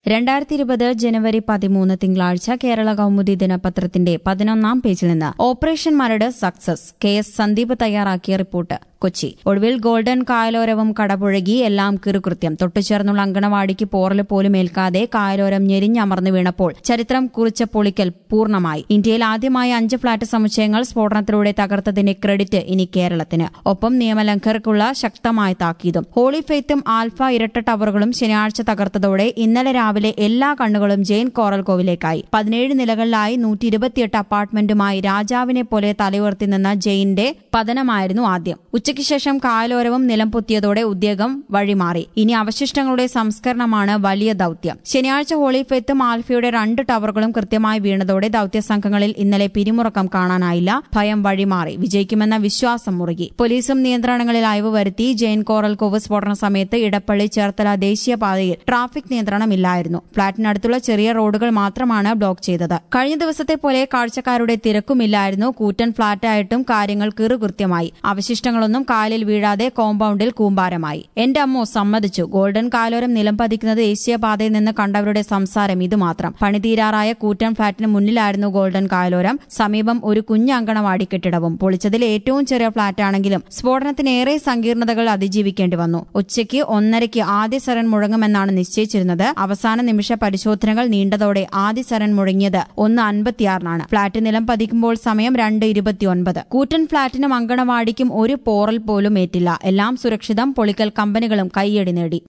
രണ്ടായിരത്തി ഇരുപത് ജനുവരി പതിമൂന്ന് തിങ്കളാഴ്ച കേരള കൗമുദി ദിനപത്രത്തിന്റെ പതിനൊന്നാം പേജിൽ നിന്ന് operation Maradu success K S Sandeep തയ്യാറാക്കിയ റിപ്പോർട്ട് കൊച്ചി ഒടുവിൽ ഗോൾഡൻ കായലോരവും കടപുഴകി എല്ലാം കിറുകൃത്യം തൊട്ടുചേർന്നുള്ള അങ്കണവാടിക്ക് പോറല് പോലും ഏൽക്കാതെ കായലോരം ഞെരിഞ്ഞമർന്നു വീണപ്പോൾ ചരിത്രം കുറിച്ച പൊളിക്കൽ പൂർണ്ണമായി ഇന്ത്യയിൽ ആദ്യമായി അഞ്ച് ഫ്ളാറ്റ് സമുച്ചയങ്ങൾ സ്ഫോടനത്തിലൂടെ തകർത്തതിന്റെ ക്രെഡിറ്റ് ഇനി കേരളത്തിന് ഒപ്പം നിയമലംഘകർക്കുള്ള ശക്തമായ താക്കീതും ഹോളി ഫെയ്ത്തും ആൽഫ ഇരട്ട ടവറുകളും ശനിയാഴ്ച തകർത്തതോടെ ഇന്നലെ രാവിലെ എല്ലാ കണ്ണുകളും ജെയിൻ കോറൽ കോവിലേക്കായി പതിനേഴ് നിലകളിലായി നൂറ്റി ഇരുപത്തിയെട്ട് അപ്പാർട്ട്മെന്റുമായി രാജാവിനെ പോലെ തലയുയർത്തി നിന്ന ജെയിന്റെ പതനമായിരുന്നു ആദ്യം ഉച്ചയ്ക്ക് ശേഷം കായലോരവും നിലം പൊത്തിയതോടെ ഉദ്യോഗം വഴിമാറി ഇനി അവശിഷ്ടങ്ങളുടെ സംസ്കരണമാണ് വലിയ ദൌത്യം ശനിയാഴ്ച ഹോളി ഫെത്തും ആൽഫയുടെ രണ്ട് ടവറുകളും കൃത്യമായി വീണതോടെ ദൌത്യ സംഘങ്ങളിൽ ഇന്നലെ പിരിമുറക്കം കാണാനായില്ല ഭയം വഴിമാറി വിജയിക്കുമെന്ന വിശ്വാസം മുറുകി പോലീസും നിയന്ത്രണങ്ങളിൽ അയവ് വരുത്തി ജെയിൻ കോറൽ കോവ് സ്ഫോടന സമയത്ത് ഇടപ്പള്ളി ചേർത്തല ദേശീയപാതയിൽ ട്രാഫിക് നിയന്ത്രണമില്ലായിരുന്നു ഫ്ളാറ്റിനടുത്തുള്ള ചെറിയ റോഡുകൾ മാത്രമാണ് ബ്ലോക്ക് ചെയ്തത് കഴിഞ്ഞ ദിവസത്തെ പോലെ കാഴ്ചക്കാരുടെ തിരക്കുമില്ലായിരുന്നു കൂറ്റൻ ഫ്ളാറ്റായിട്ടും കാര്യങ്ങൾ കിറുകൃത്യമായി അവശിഷ്ടങ്ങളൊന്നും കായലിൽ വീഴാതെ കോമ്പൌണ്ടിൽ കൂമ്പാരമായി എന്റെ അമ്മോ സമ്മതിച്ചു ഗോൾഡൻ കായലോരം നിലം പതിക്കുന്നത് ദേശീയപാതയിൽ നിന്ന് കണ്ടവരുടെ സംസാരം ഇതുമാത്രം പണിതീരാറായ കൂറ്റൻ ഫ്ളാറ്റിന് മുന്നിലായിരുന്നു ഗോൾഡൻ കായലോരം സമീപം ഒരു കുഞ്ഞ് അങ്കണവാടി കെട്ടിടവും പൊളിച്ചതിൽ ഏറ്റവും ചെറിയ ഫ്ളാറ്റാണെങ്കിലും സ്ഫോടനത്തിനേറെ സങ്കീർണതകൾ അതിജീവിക്കേണ്ടി വന്നു ഉച്ചയ്ക്ക് ഒന്നരയ്ക്ക് ആദ്യ സരൺ മുഴങ്ങുമെന്നാണ് നിശ്ചയിച്ചിരുന്നത് അവസാന നിമിഷ പരിശോധനകൾ നീണ്ടതോടെ ആദ്യ സരൺ മുഴങ്ങിയത് ഒന്ന് അൻപത്തിയാറിനാണ് ഫ്ളാറ്റ് നിലം പതിക്കുമ്പോൾ സമയം രണ്ട് ഇരുപത്തിയൊൻപത് കൂറ്റൻ ഫ്ളാറ്റിനും അങ്കണവാടിക്കും ഒരു പോറൽ പോലും ഏറ്റില്ല എല്ലാം സുരക്ഷിതം പൊളിക്കൽ കമ്പനികളും കൈയടി നേടി